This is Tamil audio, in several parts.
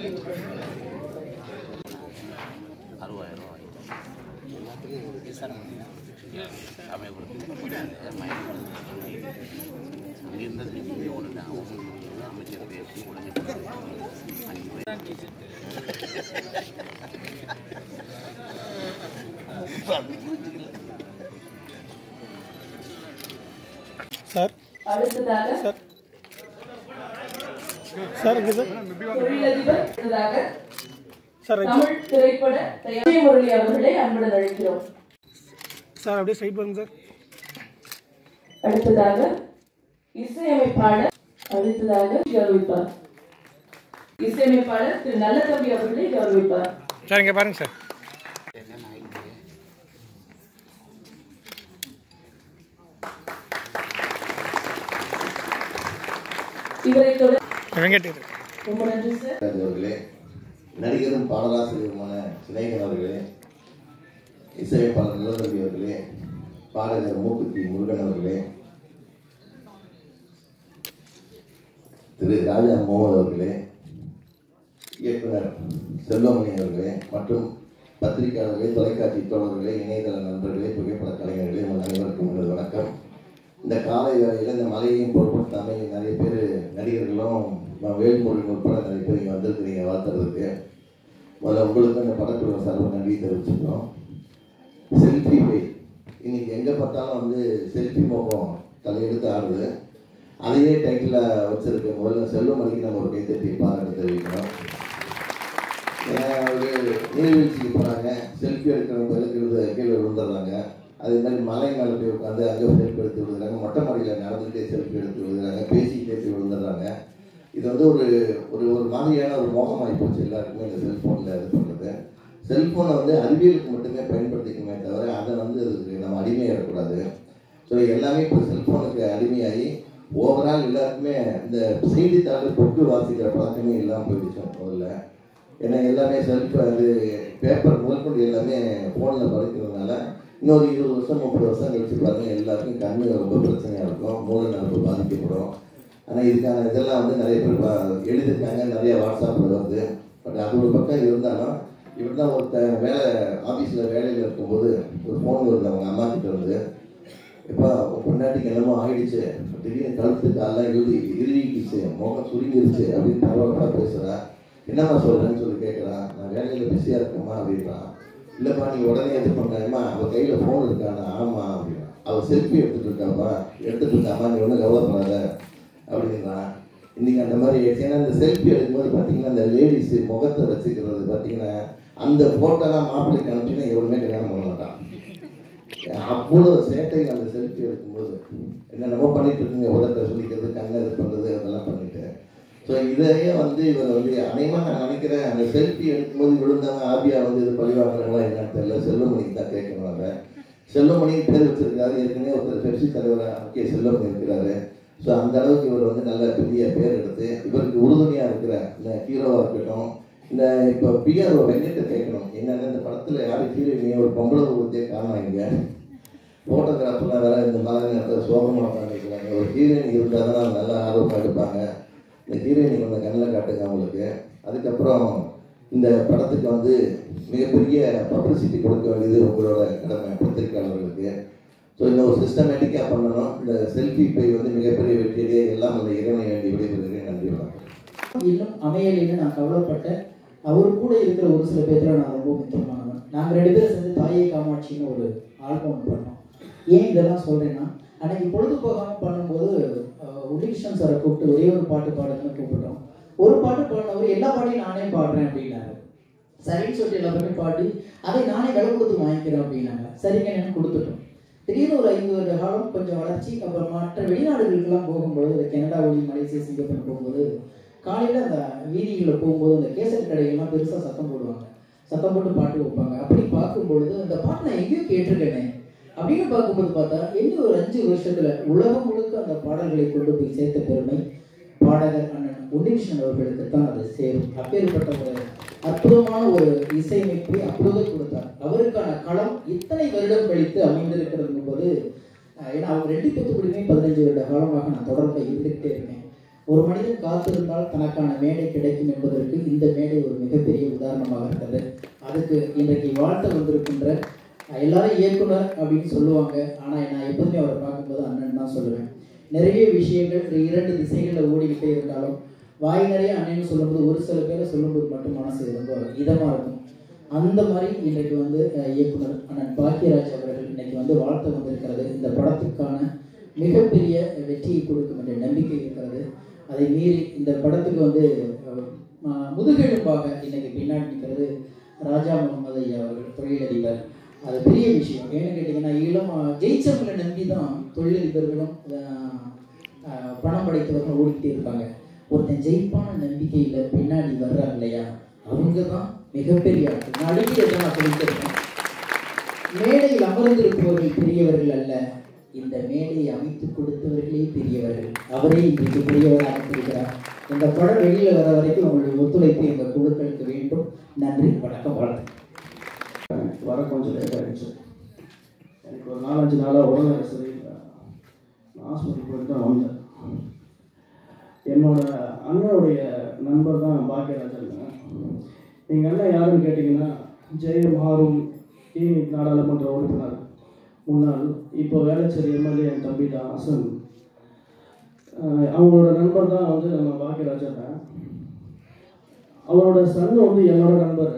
அறுபதாயிரம் ரூபா வாங்கிட்டோம் சமயப்படுத்தி மயப்படுத்தி அங்கிருந்த திருப்பி உடனே அவங்க அமைச்சர் பேசி உடனே அங்கே போய் சார் அடுத்ததாக சார் சார் இங்கே சார் தொழிலதிபர் அடுத்ததாக சார் ரைட் தமிழ் திரைப்பட தயாரி முரளி அவர்களை அன்புடன் அழைக்கிறோம் சார் அப்படியே ஸ்ட்ரைட் பண்ணுங்க சார் அடுத்ததாக இசையமைப்பாளர் அடுத்ததாக கௌரவிப்பார் இசையமைப்பாளர் திரு நல்லதம்பி அவர்களை கௌரவிப்பார் சார் இங்கே பாருங்க சார் இவரை தொடர் வெங்கட் இது ரொம்ப நன்றி சார் அவர்களே நடிகரும் பாடலாசிரியருமான சிநேகன் அவர்களே இசையமைப்பாளர் நிலதம்பி அவர்களே பாடகர் மூக்குத்தி முருகன் அவர்களே திரு ராஜா மோகன் அவர்களே இயக்குனர் செல்வமணி அவர்களே மற்றும் பத்திரிகையாளர்களே தொலைக்காட்சி தோழர்களே இணையதள நண்பர்களே புகைப்பட கலைஞர்களே உங்கள் அனைவருக்கும் எனது வணக்கம் இந்த காலை வேளையில் இந்த மழையையும் பொருட்படுத்தாமல் நிறைய பேர் நடிகர்களும் ம- வேல்முருகன் உட்பட நிறைய பேர் இங்கே வந்திருக்கிறீங்க வாழ்த்துறதுக்கு முதல்ல உங்களுக்கு இந்த படக்குழு சார்பு நன்றி தெரிவிச்சுக்கிறோம் செல்ஃபி வே இன்னைக்கு எங்கே பார்த்தாலும் வந்து செல்ஃபி மோகம் தலையெடுத்து ஆடுது அதையே டைட்டிலாக வச்சிருக்க முதல்ல செல்வமணிக்கு நம்ம ஒரு கைத்தட்டி பாராட்டு தெரிவிக்கிறோம் ஏன்னா ஒரு நீர்வீழ்ச்சிக்கு போகிறாங்க செல்ஃபி எடுக்கிறவங்க எடுக்கிறது கீழே விழுந்துடுறாங்க அதே மாதிரி மலை மேலே போய் உட்காந்து அங்கே செல்ஃபி எடுத்து விழுதுறாங்க மொட்டை மாடியில் நடந்துகிட்டே செல்ஃபி எடுத்து விழுதுறாங்க பேசிக்கிட்டே போய் விழுந்துடுறாங்க இது வந்து ஒரு ஒரு ஒரு மாதிரியான ஒரு மோகமாகி போச்சு எல்லாருக்குமே இந்த செல்ஃபோனில் இது பண்ணுறது செல்ஃபோனை வந்து அறிவியலுக்கு மட்டுமே பயன்படுத்திக்கணுமே தவிர அதை வந்து அதுக்கு நம்ம அடிமையாகக்கூடாது ஸோ எல்லாமே இப்போ செல்ஃபோனுக்கு அடிமையாகி ஓவரால் எல்லாருக்குமே இந்த செய்தித்தாள் பொக்கு வாசிக்கிற பழக்கமே இல்லாமல் போயிடுச்சு முதல்ல ஏன்னா எல்லாமே செல்ஃப் அது பேப்பர் முதற்கொண்டு எல்லாமே ஃபோனில் படிக்கிறதுனால இன்னொரு இருபது வருஷம் முப்பது வருஷம் கழிச்சு பாருங்க எல்லாருக்கும் கண்ணு ரொம்ப பிரச்சனையாக இருக்கும் மூல நரம்பு பாதிக்கப்படும் ஆனால் இதுக்கான இதெல்லாம் வந்து நிறைய பேர் பா- எழுதியிருக்காங்க நிறைய வாட்ஸ்அப்பில் வருது பட் அது ஒரு பக்கம் இருந்தாலும் இவர் தான் ஒருத்த வேலை ஆஃபீஸில் வேலையில் இருக்கும்போது ஒரு ஃபோன் வருது அவங்க அம்மா கிட்ட இருந்து எப்பா உன் பொண்டாட்டிக்கு என்னமோ ஆயிடுச்சு திடீர்னு கழுத்து காலெல்லாம் இறுதி இறுதிக்கிச்சு முகம் சுருங்கிருச்சு அப்படின்னு பரவாயில்ல பேசுகிறா என்னம்மா சொல்கிறேன்னு சொல்லி கேட்குறான் நான் வேலையில் பிஸியாக இருக்கேம்மா அப்படின்றான் இல்லைப்பா நீ உடனே இது பண்ணுறேம்மா அவள் கையில் ஃபோன் இருக்கானா ஆமாம் அப்படின்னா அவள் செல்ஃபி எடுத்துகிட்டு இருக்காப்பா எடுத்துகிட்டு இருக்காம்மா நீ ஒன்றும் கவலைப்படாத அப்படின்றான் இன்னைக்கு அந்த மாதிரி ஆயிடுச்சு. ஏன்னா இந்த செல்ஃபி எடுக்கும்போது பார்த்தீங்கன்னா இந்த லேடிஸ் முகத்தை வச்சுக்கிறது பார்த்தீங்கன்னா அந்த ஃபோட்டோலாம் மாப்பிள்ளைக்கு அனுப்பிச்சுன்னா எவருமே கல்யாணம் பண்ண மாட்டான் அவ்வளோ சேட்டை அந்த செல்ஃபி எடுக்கும்போது என்னென்னமோ பண்ணிட்டு இருக்குங்க உதட்ட சொல்லிக்கிறது கண்ணை இது பண்ணுறது அதெல்லாம் பண்ணிட்டு ஸோ இதையே வந்து இவர் வந்து அநேகமாக நான் நினைக்கிறேன் அந்த செல்ஃபி எடுக்கும்போது விழுந்தவங்க ஆபியா வந்து இது பழிவாங்குறாங்களா என்னன்னு தெரியல செல்வமணிக்கு தான் கேட்கணும் அதை செல்வமணி பேர் வச்சிருக்காரு ஏற்கனவே ஒருத்தர் பெப்சி தலைவராக கே செல்வமணி இருக்கிறாரு ஸோ அந்த அளவுக்கு இவர் வந்து நல்ல பெரிய பேர் எடுத்து இவருக்கு உறுதுணையாக இருக்கிற இந்த ஹீரோவாக இருக்கட்டும் இந்த இப்போ பிஆர்ஓ வெங்கட்ட கேட்கணும் என்னன்னா இந்த படத்தில் யாரும் ஹீரோயினி ஒரு பொம்பளை ஊற்றியே காரணம் இங்கே ஃபோட்டோகிராஃபர்லாம் வேற இந்த மாதிரி நேரத்தில் சோகமாக உட்காந்துருக்காங்க ஒரு ஹீரோயின் இருந்தால் தான் நல்லா ஆர்வமாக எடுப்பாங்க இந்த ஹீரோயினி கொஞ்சம் கண்ணில் காட்டுங்க அவங்களுக்கு அதுக்கப்புறம் இந்த படத்துக்கு வந்து மிகப்பெரிய பப்ளிசிட்டி கொடுக்க வேண்டியது உங்களோட கடமை பத்திரிகையாளர்களுக்கு ஸோ இந்த ஒரு சிஸ்டமேட்டிக்காக பண்ணணும் இந்த செல்ஃபி பை வந்து மிகப்பெரிய வெற்றியிலே எல்லாம் அந்த இறைவனை வேண்டி விடைபெறுகிறேன் நன்றி வணக்கம் இன்னும் அமையலைன்னு நான் கவலைப்பட்டேன் அவர் கூட இருக்கிற ஒரு சில பேர்ல நான் ரொம்ப முக்கியமானவன் நாங்கள் ரெண்டு பேரும் சேர்ந்து தாயே காமாட்சின்னு ஒரு ஆல்பம் ஒன்று பண்ணோம் ஏன் இதெல்லாம் சொல்றேன்னா அன்னைக்கு பொழுது போகாம பண்ணும்போது அஹ், உதயகிருஷ்ணன் சாரை கூப்பிட்டு ஒரே ஒரு பாட்டு பாடுங்கன்னு கூப்பிட்டோம் ஒரு பாட்டு பாடினவர் எல்லா பாட்டையும் நானே பாடுறேன் அப்படின்னாரு சரின்னு சொல்லிட்டு எல்லா பாட்டையும் பாடி அதை நானே விலை கொடுத்து வாங்கிக்கிறேன் அப்படின்னாங்க சரிங்க என்னன்னு கொடுத்துட்டோம் திடீர்னு ஒரு ஐந்து வருட காலம் கொஞ்சம் வளர்ச்சி அப்புறம் மற்ற வெளிநாடுகளுக்கெல்லாம் போகும்போது இந்த கனடா ஒளி மலேசியா சிங்கப்பூர் போகும்போது காலையில் அந்த வீதிகளில் போகும்போது அந்த கேசட் கடைகள்லாம் பெருசாக சத்தம் போடுவாங்க சத்தம் போட்டு பாட்டு வைப்பாங்க அப்படி பார்க்கும்பொழுது அந்த பாட்டு நான் எங்கேயோ கேட்டிருக்கேனே அப்படின்னு பார்க்கும்போது பார்த்தா இன்னும் ஒரு அஞ்சு வருஷத்துல உலகம் முழுக்க அந்த பாடல்களை கொண்டு போய் சேர்த்த பெருமை பாடகர் அண்ணன் உன்னிகிருஷ்ணன் அவர்களுக்கு தான் அது சேரும் அப்பேற்பட்ட ஒரு அற்புதமான ஒரு இசையமைப்பை அப்பொழுதே கொடுத்தார் அவருக்கான களம் இத்தனை வருடம் கழித்து அமைந்திருக்கிறது என்பது அஹ், ஏன்னா அவங்க ரெண்டு பேத்துக்குடியுமே பதினஞ்சு வருட காலமாக நான் தொடர்பில் இருந்துகிட்டே இருக்கேன் ஒரு மனிதன் காத்திருந்தால் தனக்கான மேடை கிடைக்கும் என்பதற்கு இந்த மேடை ஒரு மிகப்பெரிய உதாரணமாக இருக்கிறது அதுக்கு இன்றைக்கு வாழ்த்த வந்திருக்கின்ற எல்லாரும் இயக்குனர் அப்படின்னு சொல்லுவாங்க ஆனால் நான் எப்போதுமே அவரை பார்க்கும்போது அண்ணன் தான் சொல்லுவேன் நிறைய விஷயங்கள் இந்த இரண்டு திசைகளில் ஓடிக்கிட்டே இருந்தாலும் வாய் நிறைய அண்ணன் சொல்லும்போது ஒரு சில பேரை சொல்லும்போது மட்டும் மனசு ரொம்ப இதமாக இருக்கும் அந்த மாதிரி இன்றைக்கு வந்து அஹ், இயக்குனர் அண்ணன் பாக்கியராஜ் அவர்கள் இன்னைக்கு வந்து வாழ்த்து வந்திருக்கிறது இந்த படத்துக்கான மிகப்பெரிய வெற்றியை கொடுக்கும் என்ற நம்பிக்கை இருக்கிறது அதை மீறி இந்த படத்துக்கு வந்து அஹ், ம- முதுகெலும்பாக இன்னைக்கு பின்னாடி நிற்கிறது ராஜா முகமது ஐயா அவர்கள் தொழிலதிபர் அது பெரிய விஷயம் ஏன்னு கேட்டிங்கன்னா இளம் அஹ், ஜெயிச்சவங்களை நம்பி தான் தொழிலதிபர்களும் அஹ், அஹ், பணம் படைத்தவர்களும் ஓடிக்கிட்டே இருப்பாங்க ஒருத்தன் ஜெயிப்பான நம்பிக்கையில் பின்னாடி வர்றாங்க இல்லையா அவங்க தான் மிகப்பெரிய ஆட்கள் நான் அடிக்கடி இதை நான் சொல்லிட்டு இருக்கேன் மேடையில் அமர்ந்திருப்பவர்கள் பெரியவர்கள் அல்ல இந்த மேடையை அமைத்து கொடுத்தவர்களே பெரியவர்கள் அவரே இன்றைக்கு பெரியவராக இருக்கிறார் இந்த படம் வெளியில வர வரைக்கும் உங்களுடைய ஒத்துழைப்பு எங்கள் குழுக்களுக்கு வேண்டும் நன்றி வணக்கம் வாழ்த்து வர கொஞ்சம் லேட் ஆகிடுச்சு எனக்கு ஒரு நாலஞ்சு நாளாக உடல்நிலை சரியில்லை நான் ஹாஸ்பிட்டல் போயிட்டு தான் வந்தேன் என்னோட அண்ணனுடைய நண்பர் தான் பாக்கியராஜன் எங்கள் அண்ணன் யாருன்னு கேட்டிங்கன்னா ஜெயம் ஹாரூன் டிவி நாடாளுமன்ற உறுப்பினர் முன்னாள் இப்போ வேளச்சேரி எம்எல்ஏ என் தம்பி தான் ஹசன் அஹ் அவங்களோட நண்பர் தான் வந்து நம்ம பாக்கியராஜன் அவரோட சன் வந்து என்னோட நண்பர்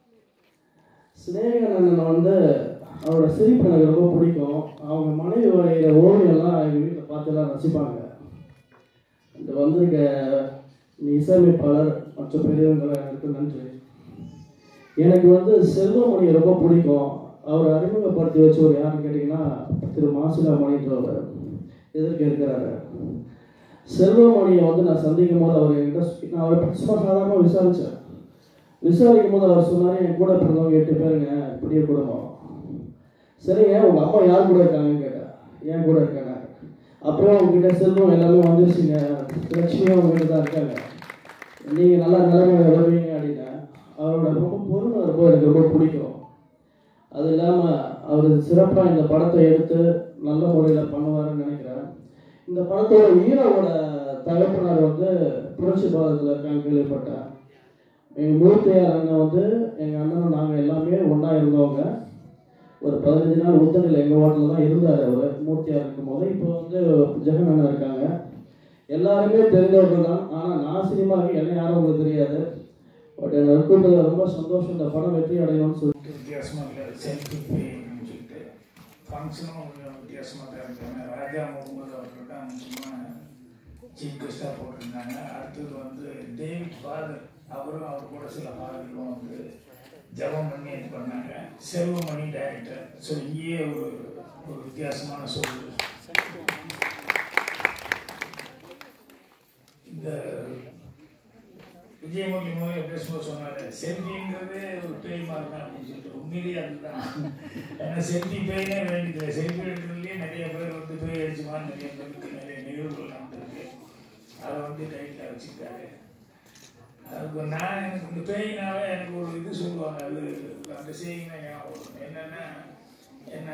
சினேகன் அண்ணன் வந்து அவரோட சிரிப்பு எனக்கு ரொம்ப பிடிக்கும் அவங்க மனைவி வரைகிற ஓவியம்லாம் எங்கள் வீட்டில் பார்த்துலாம் ரசிப்பாங்க இந்த வந்து இங்க நீ இசையமைப்பாளர் மற்ற பெரியவங்களை எனக்கு நன்றி எனக்கு வந்து செல்வமணி ரொம்ப பிடிக்கும் அவர் அறிமுகப்படுத்தி வச்சவர் யாருன்னு கேட்டிங்கன்னா திரு மாசிலாமணின்றவர் எதிர்க்க இருக்கிறாரு செல்வமணியை வந்து நான் சந்திக்கும் போது அவர் என்கிட்ட சொ- நான் அவரை பற்றி சும்மா சாதாரணமாக விசாரித்தேன் விசாரிக்கும் போது அவர் சொன்னார் என் கூட பிறந்தவங்க எட்டு பேருங்க பெரிய குடும்பம் சரிங்க உங்கள் அம்மா யார் கூட இருக்காங்கன்னு கேட்டேன் என் கூட இருக்காங்க அப்புறம் உங்ககிட்ட செல்வம் எல்லாமே வந்துருச்சுங்க லட்சுமியும் உங்ககிட்ட தான் இருக்காங்க நீங்கள் நல்லா நிலைமையில வருவீங்க அப்படின்னேன் அவரோட ரொம்ப பொறுமை ரொம்ப எனக்கு ரொம்ப பிடிக்கும் அது இல்லாமல் அவர் சிறப்பாக இந்த படத்தை எடுத்து நல்ல முறையில் பண்ணுவாருன்னு நினைக்கிறேன் இந்த படத்தோட ஹீரோவோட தகப்பனார் வந்து புரட்சி பாதத்தில் இருக்காங்க கேள்விப்பட்டேன் எங்கள் மூர்த்தியார் அண்ணன் வந்து எங்கள் அண்ணனும் நாங்கள் எல்லாமே ஒன்றா இருந்தவங்க ஒரு பதினஞ்சு நாள் உத்தனில் எங்கள் ஹோட்டலில் தான் இருந்தார் அவர் மூர்த்தியார் இருக்கும் போது இப்போ வந்து ஜெகன் அண்ணன் இருக்காங்க எல்லாருமே தெரிஞ்சவர்கள் தான் ஆனால் நான் சினிமாவுக்கு என்ன யாரும் உங்களுக்கு தெரியாது பட் என்னை கூப்பிட்டது ரொம்ப சந்தோஷம் இந்த படம் வெற்றி அடையணும்னு சொல்லி வித்தியாசமாக இல்லை செல்ஃபி பேன்னு சொல்லிட்டு ஃபங்க்ஷனும் கொஞ்சம் வித்தியாசமாக தான் இருக்காங்க ராஜா முகமது அவர்கள் தான் முக்கியமாக சீஃப் கெஸ்டாக போட்டிருந்தாங்க அடுத்தது வந்து டேவிட் ஃபாதர் அவரும் அவர் கூட சில ஃபாதர்களும் வந்து ஜபம் பண்ணி இது பண்ணாங்க செல்வமணி டைரக்டர் ஸோ இங்கேயே ஒரு ஒரு வித்தியாசமான சூழல் இந்த விஜயமுரளி மூவி பேசும்போது சொன்னாரு செல்ஃபிங்கிறது ஒரு பேய் மாதிரி தான் அப்படின்னு சொல்லிட்டு உண்மையிலேயே அதுதான் ஏன்னா செல்ஃபி பேய்னே வேண்டியது செல்ஃபி எடுக்கிறதுலேயே நிறைய பேர் வந்து பேய் அடிச்சு மாதிரி நிறைய பேருக்கு நிறைய நிகழ்வுகள் நடந்திருக்கு அதை வந்து டைட்டில் வச்சுக்கிட்டாரு அதுக்கு நான் எனக்கு இந்த பேயினாவே எனக்கு ஒரு இது சொல்லுவாங்க அது அந்த செய்திங்க ஞாபகம் வரும். என்னன்னா என்ன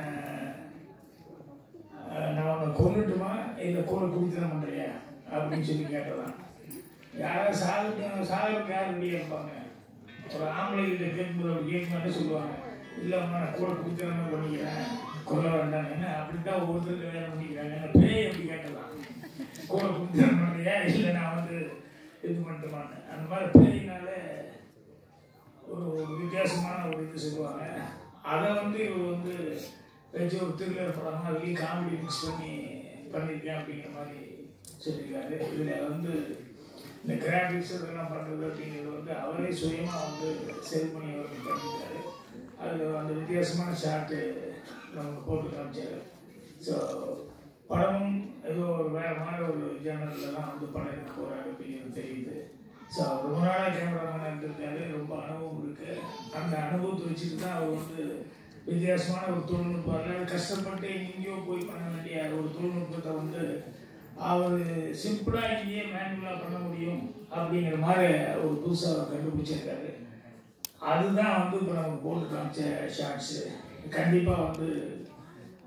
அஹ், நான் உன்னை கொண்டுட்டுமா இல்லை கூட குடித்தன பண்ணுறியா அப்படின்னு சொல்லி கேட்டதான் யாராவது சாகுக்கு சாகுக்கு யார் ரெடியாக இருப்பாங்க ஒரு ஆம்பளை கிட்ட கேட்கும்போது அப்படி கேட்க மாட்டே சொல்லுவாங்க இல்லைம்மா நான் கூட குடித்தனமே பண்ணிக்கிறேன் கொல்ல வேண்டாம் என்ன அப்படித்தான் ஒவ்வொருத்தருக்கு வேலை பண்ணிக்கிறாங்க என்ன பேய் அப்படி கேட்டலாம் கூட குடித்தனம் பண்ணுறியா இல்லை நான் வந்து இது பண்ணிட்டுமான்னு அந்த மாதிரி பேயினாலே ஒரு ஒரு வித்தியாசமான ஒரு இது சொல்லுவாங்க அதை வந்து இவர் வந்து வச்சு ஒரு திருவிழா படம் அதுலேயும் காமெடி மிக்ஸ் பண்ணி பண்ணியிருக்கேன் அப்படிங்கிற மாதிரி சொல்லியிருக்காரு இதில் வந்து இந்த கிராஃபிக்ஸ் இதெல்லாம் பண்ணுறது அப்படிங்கிறது வந்து அவரே சுயமாக வந்து சேல் பண்ணி அவர்கள் பண்ணியிருக்காரு அதில் அந்த வித்தியாசமான ஷார்ட்டு நமக்கு போட்டு காமிச்சாரு ஸோ படமும் ஏதோ ஒரு வேகமான ஒரு ஜேனரில் தான் வந்து படம் எடுக்க போகிறாரு அப்படிங்கிறது தெரியுது ஸோ ரொம்ப நாளாக கேமராமேனாக இருந்திருக்காரு ரொம்ப அனுபவம் இருக்கு அந்த அனுபவத்தை வச்சுட்டு தான் அவர் வந்து வித்தியாசமான ஒரு தொழில்நுட்பம் அதாவது கஷ்டப்பட்டு எங்கேயோ போய் பண்ண வேண்டிய ஒரு தொழில்நுட்பத்தை வந்து அவர் சிம்பிளாக இங்கேயே மேனுவலாக பண்ண முடியும் அப்படிங்கிற மாதிரி ஒரு புதுசாக அவர் கண்டுபிடிச்சிருக்காரு அதுதான் வந்து இப்போ நமக்கு போட்டு காமிச்ச ஷார்ட்ஸு கண்டிப்பாக வந்து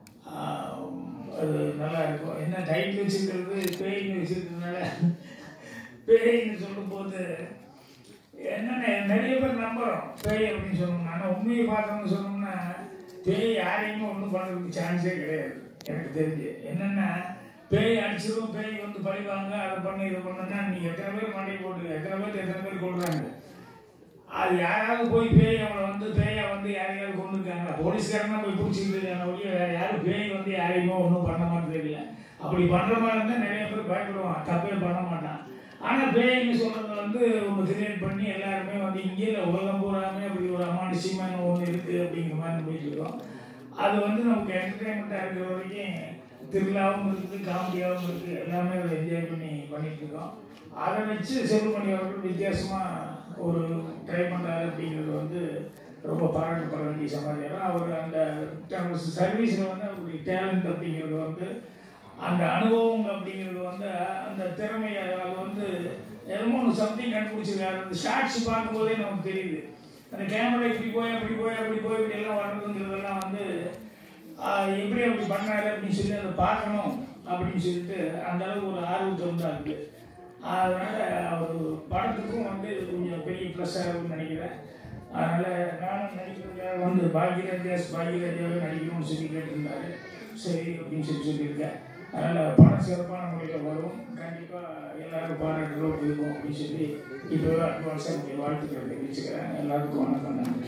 ஆஹ், அது நல்லா இருக்கும் என்ன டைட்டில் வச்சிருக்கிறது பேய்னு வச்சிருக்கிறதுனால பேய்ன்னு சொல்லும்போது என்னென்ன நிறைய பேர் நம்புறோம் பேய் அப்படின்னு சொல்லணும்னா ஆனால் உண்மையை பார்த்தோம்னு சொன்னோம்னா பேய் யாரையுமே ஒன்றும் பண்ணுறதுக்கு சான்ஸே கிடையாது எனக்கு தெரிஞ்சு என்னென்னா பேய் அடிச்சிடும் பேய் வந்து பழிவாங்க அதை பண்ணி இதை பண்ணுன்னா நீங்கள் எத்தனை பேர் மண்டை போட்டு எத்தனை பேர் எத்தனை பேர் கொள்றாங்க அது யாராவது போய் பேய் அவங்கள வந்து பேயை வந்து யாரையாவது கொண்டு இருக்காங்களா போலீஸ்காரங்க போய் பிடிச்சிக்கிட்டு இருக்காங்க ஒழிய வேற யாரும் பேய் வந்து யாரையுமே ஒன்றும் பண்ண மாதிரி தெரியல அப்படி பண்ணுற மாதிரி இருந்தால் நிறைய பேர் பயப்படுவான் தப்பே பண்ண மாட்டான் ஆனால் பேய்னு சொல்றது வந்து ஒன்று கிரியேட் பண்ணி எல்லாருமே வந்து இங்கே உலகம் பூராமே அப்படி ஒரு அமானுஷ்யமான ஒன்று இருக்குது அப்படிங்கிற மாதிரி நம்பிட்டு இருக்கோம் அது வந்து நமக்கு என்டர்டைன்மெண்ட்டாக இருக்கிற வரைக்கும் திருவிழாவும் இருக்குது காமெடியாகவும் இருக்குது எல்லாமே அதை என்ஜாய் பண்ணி பண்ணிட்டு இருக்கோம் அதை வச்சு செல்வமணி அவர்கள் வித்தியாசமாக ஒரு ட்ரை பண்ணுறாரு அப்படிங்கிறது வந்து ரொம்ப பாராட்டப்பட வேண்டிய சமாச்சாரம் அவர் அந்த சர்வீஸில் வந்து அவருடைய டேலண்ட் அப்படிங்கிறது வந்து அந்த அனுபவம் அப்படிங்கிறது வந்து அந்த திறமை அது வந்து என்னமோ ஒன்று சம்திங் கண்டுபிடிச்சிருக்காரு அந்த ஷார்ட்ஸ் பார்க்கும்போதே நமக்கு தெரியுது அந்த கேமரா இப்படி போய் அப்படி போய் அப்படி போய் இப்படி எல்லாம் வர்றதுங்கிறதெல்லாம் வந்து ஆஹ், எப்படி அப்படி பண்ணாரு அப்படின்னு சொல்லி அதை பார்க்கணும் அப்படின்னு சொல்லிட்டு அந்த அளவுக்கு ஒரு ஆர்வத்தை வந்து இருக்கு அதனால அவர் படத்துக்கும் வந்து இது கொஞ்சம் பெரிய ப்ளஸ்ஸாக இருக்கும்னு நினைக்கிறேன் அதனால நானும் நடிக்கிறதுக்காக வந்து பாக்யராஜாஸ் பாக்யராஜாவே நடிக்கணும்னு சொல்லி கேட்டிருந்தாரு சரி அப்படின்னு சொல்லி சொல்லியிருக்கேன் அதனால் படம் சிறப்பான முறையில் வரும் கண்டிப்பாக எல்லாரும் பாராட்டுறோம் இருக்கும் அப்படின்னு சொல்லி இப்போவே அட்வான்ஸாக என்னுடைய வாழ்த்துக்களை தெரிவிச்சுக்கிறேன் எல்லாருக்கும் வணக்கம் நன்றி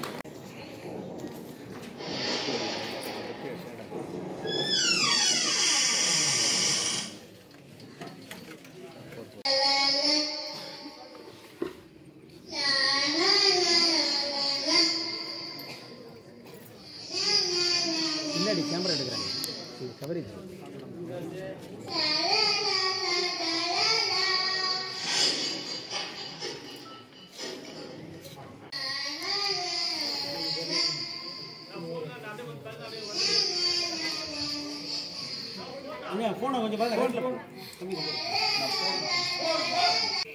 பின்னாடி கேமரா எடுக்கிறாங்க கவரேஜ் ஃபோனை கொஞ்சம் பாருங்க